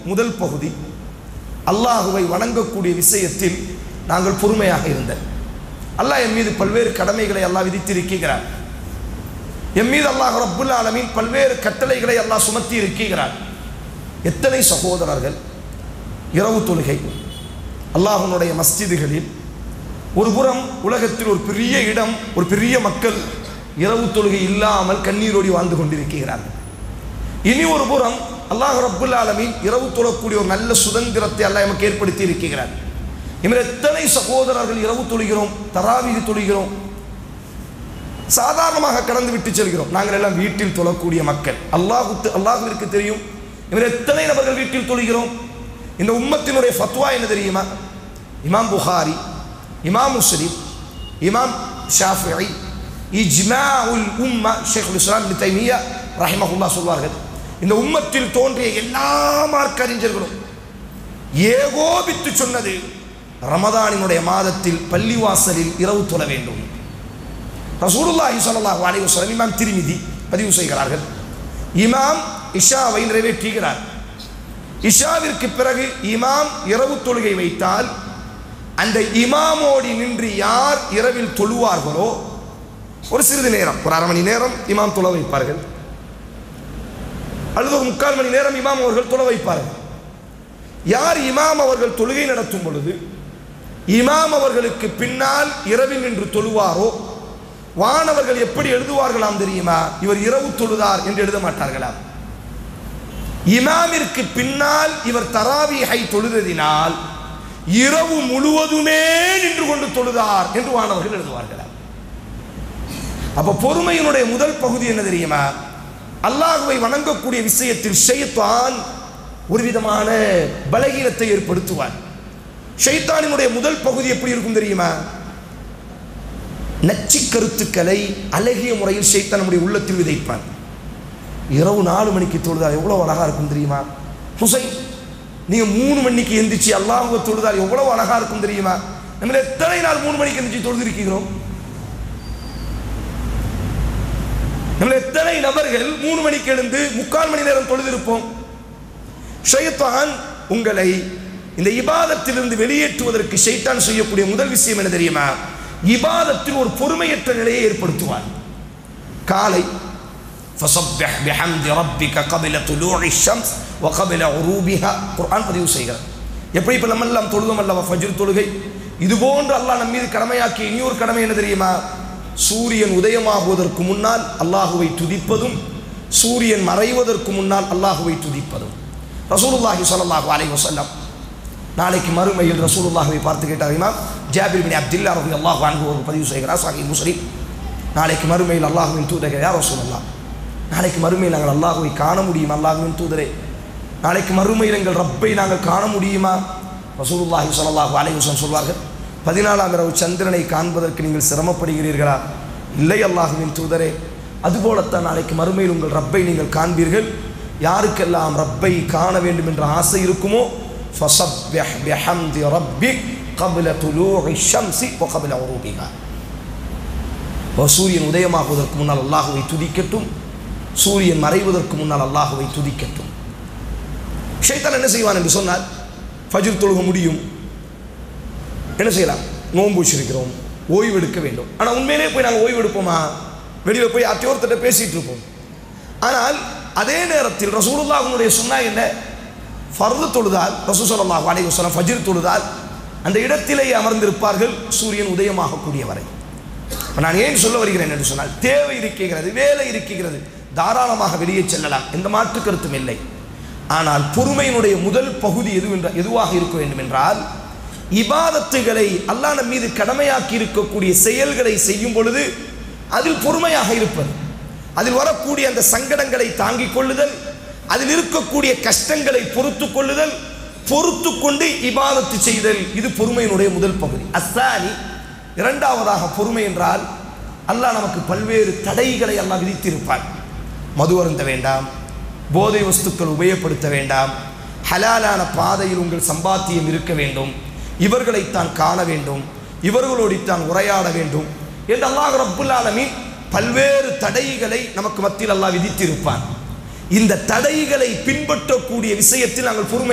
முதல் பகுதி அல்லாஹுவை வணங்கக்கூடிய விஷயத்தில் நாங்கள் பொறுமையாக இருந்தோம் அல்லாஹ் என் மீது பல்வேறு கடமைகளை அல்லாஹ் விதித்திருக்கிறார் என் மீது அல்லாஹ் ரப்புல் ஆலமீன் பல்வேறு கட்டளைகளை அல்லாஹ் சுமத்தி இருக்கிறார் எத்தனை சகோதரர்கள் இரவு தொழுகை அல்லாஹ்வுடைய மஸ்ஜிதுகளில் ஒரு புறம் உலகத்தில் ஒரு பெரிய இடம் ஒரு பெரிய மக்கள் இரவு தொழுகை இல்லாமல் கண்ணீரோடி வாழ்ந்து கொண்டிருக்கிறார்கள் இனி ஒரு புறம் அல்லாஹ் ரப்புல் ஆலமீன் இரவு தொழக்கூடிய ஒரு நல்ல சுதந்திரத்தை அல்லாஹ் நமக்கு ஏற்படுத்தி இருக்கிறார் இவர் எத்தனை சகோதரர்கள் இரவு தொழுகிறோம் தராவீது தொழுகிறோம் சாதாரணமாக கடந்து விட்டு செல்கிறோம் நாங்கள் எல்லாம் வீட்டில் தொழக்கூடிய மக்கள் அல்லாஹு அல்லாஹுவிற்கு தெரியும் இவர் எத்தனை நபர்கள் வீட்டில் தொழுகிறோம் இந்த உம்மத்தினுடைய ஃபத்வா என்ன தெரியுமா இமாம் புகாரி இமாம் முஸ்லிம் இமாம் ஷாஃபிஐ இஜ்மாஉல் உம்மா ஷேகுல் இஸ்லாம் இப்னு தைமியா ரஹிமஹுல்லா சொல்வார்கள் இந்த உம்மத்தில் தோன்றிய எல்லா மார்க்க அறிஞர்களும் ஏகோபித்து சொன்னது ரமதானினுடைய மாதத்தில் பள்ளிவாசலில் இரவு தொழ வேண்டும் ரசூலுல்லாஹி ஸல்லல்லாஹு அலைஹி வஸல்லம் இமாம் திருமிதி பதிவு செய்கிறார்கள் இமாம் இஷாவை நிறைவேற்றுகிறார் இஷாவிற்கு பிறகு இமாம் இரவு தொழுகை வைத்தால் அந்த இமாமோடி நின்று யார் இரவில் தொழுவார்களோ ஒரு சிறிது நேரம் ஒரு அரை மணி நேரம் இமாம் தொழ வைப்பார்கள் அல்லது ஒரு முக்கால் மணி நேரம் இமாம் அவர்கள் தொழ வைப்பார்கள் யார் இமாம் அவர்கள் தொழுகை நடத்தும் பொழுது இமாம் அவர்களுக்கு பின்னால் இரவில் நின்று தொழுவாரோ வானவர்கள் எப்படி எழுதுவார்களாம் தெரியுமா இவர் இரவு தொழுதார் என்று எழுத மாட்டார்களாம் இமாமிற்கு பின்னால் இவர் தராவியை தொழுததினால் இரவு முழுவதுமே நின்று கொண்டு தொழுதார் என்று வானவர்கள் எழுதுவார்களாம் அப்ப பொறுமையினுடைய முதல் பகுதி என்ன தெரியுமா அல்லாஹுவை வணங்கக்கூடிய விஷயத்தில் ஷைத்தான் ஒரு விதமான பலகீனத்தை ஏற்படுத்துவார் ஷைத்தானினுடைய முதல் பகுதி எப்படி இருக்கும் தெரியுமா நச்சு கருத்துக்களை அழகிய முறையில் ஷைத்தான் நம்முடைய உள்ளத்தில் விதைப்பான் இரவு நாலு மணிக்கு தொழுதால் எவ்வளவு அழகா இருக்கும் தெரியுமா ஹுசைன் நீங்க மூணு மணிக்கு எந்திரிச்சு அல்லாஹுவ தொழுதால் எவ்வளவு அழகா இருக்கும் தெரியுமா நம்ம எத்தனை நாள் மூணு மணிக்கு எந்திரிச்சு தொழுதிருக்கிறோம் நம்ம எத்தனை நபர்கள் மூணு மணிக்கு எழுந்து முக்கால் மணி நேரம் தொழுதிருப்போம் ஷைத்தான் உங்களை இந்த இபாதத்திலிருந்து வெளியேற்றுவதற்கு ஷைத்தான் செய்யக்கூடிய முதல் விஷயம் என்ன தெரியுமா இபாதத்தில் ஒரு பொறுமையற்ற நிலையை ஏற்படுத்துவார் காலை فصبح بحمد ربك قبل طلوع الشمس وقبل غروبها குர்ஆன் பதிவு செய்கிறார் எப்படி இப்போ நம்ம எல்லாம் தொழுதோம் அல்லவா ஃபஜ்ர் தொழுகை இது போன்று அல்லாஹ் நம்ம மீது கடமையாக்கிய இனியொரு கடமை என்ன தெரியுமா சூரியன் உதயமாகுவதற்கு முன்னால் அல்லாஹுவை துதிப்பதும் சூரியன் மறைவதற்கு முன்னால் அல்லாஹுவை துதிப்பதும் ரசூலுல்லாஹி ஸல்லல்லாஹு அலைஹி வஸல்லம் நாளைக்கு மறுமையில் ரசூலுல்லாஹுவை பார்த்து கேட்டார் இமாம் ஜாபிர் பின் அப்துல்லா ரவி அல்லாஹ் அன்பு ஒரு பதிவு செய்கிறார் சாஹி முஸ்லிம் நாளைக்கு மறுமையில் அல்லாஹுவின் தூதர் யார் ரசூலுல்லாஹ் நாளைக்கு மறுமையில் நாங்கள் அல்லாஹுவை காண முடியுமா அல்லாஹுவின் தூதரே நாளைக்கு மறுமையில் எங்கள் ரப்பை நாங்கள் காண முடியுமா ரசூலுல்லாஹி ஸல்லல்லாஹு அலைஹி வஸல்லம் சொல்வார்கள் பதினாலாம் இரவு சந்திரனை காண்பதற்கு நீங்கள் சிரமப்படுகிறீர்களா இல்லை அல்லாஹுவின் தூதரே அதுபோலத்தான் நாளைக்கு மறுமையில் உங்கள் ரப்பை நீங்கள் காண்பீர்கள் யாருக்கெல்லாம் ரப்பை காண வேண்டும் என்ற ஆசை இருக்குமோ فصبح بحمد ربك قبل طلوع الشمس وقبل غروبها சூரியன் உதயமாகுவதற்கு முன்னால் அல்லாஹுவை துதிக்கட்டும் சூரியன் மறைவதற்கு முன்னால் அல்லாஹுவை துதிக்கட்டும் ஷைத்தான் என்ன செய்வான் என்று சொன்னால் ஃபஜ்ர் தொழுக முடியும் என்ன செய்யலாம் நோன்பு வச்சிருக்கிறோம் ஓய்வு எடுக்க வேண்டும் ஆனால் உண்மையிலே போய் நாங்கள் ஓய்வு எடுப்போமா வெளியில் போய் அத்தியோர்த்திட்ட பேசிட்டு இருப்போம் ஆனால் அதே நேரத்தில் ரசூலுல்லாஹனுடைய சொன்னா என்ன ஃபர்து தொழுதால் ரசூ ஸல்லல்லாஹு அலைஹி வஸல்லம் ஃபஜ்ர் தொழுதால் அந்த இடத்திலேயே அமர்ந்திருப்பார்கள் சூரியன் உதயமாகக்கூடிய வரை இப்ப நான் ஏன் சொல்ல வருகிறேன் என்று சொன்னால் தேவை இருக்கிறது வேலை இருக்கிறது தாராளமாக வெளியே செல்லலாம் எந்த மாற்று கருத்தும் இல்லை ஆனால் பொறுமையினுடைய முதல் பகுதி எது என்ற எதுவாக இருக்க வேண்டும் என்றால் இபாதத்துகளை அல்லாஹ் நம் மீது கடமையாக்கி இருக்கக்கூடிய செயல்களை செய்யும் பொழுது அதில் பொறுமையாக இருப்பது அதில் வரக்கூடிய அந்த சங்கடங்களை தாங்கிக் கொள்ளுதல் அதில் இருக்கக்கூடிய கஷ்டங்களை பொறுத்து கொள்ளுதல் பொறுத்து கொண்டு இபாதத்து செய்தல் இது பொறுமையினுடைய முதல் பகுதி அஸ்தானி இரண்டாவதாக பொறுமை என்றால் அல்லாஹ் நமக்கு பல்வேறு தடைகளை அல்லாஹ் விதித்திருப்பான் மது அருந்த வேண்டாம் போதை வஸ்துக்கள் உபயோகப்படுத்த வேண்டாம் ஹலாலான பாதையில் உங்கள் சம்பாத்தியம் இருக்க வேண்டும் இவர்களைத்தான் காண வேண்டும் இவர்களோடித்தான் உரையாட வேண்டும் என்று அல்லாஹ் ரப்புல் ஆலமீன் பல்வேறு தடைகளை நமக்கு மத்தியில் அல்லாஹ் விதித்திருப்பான் இந்த தடைகளை பின்பற்றக்கூடிய விஷயத்தில் நாங்கள் பொறுமை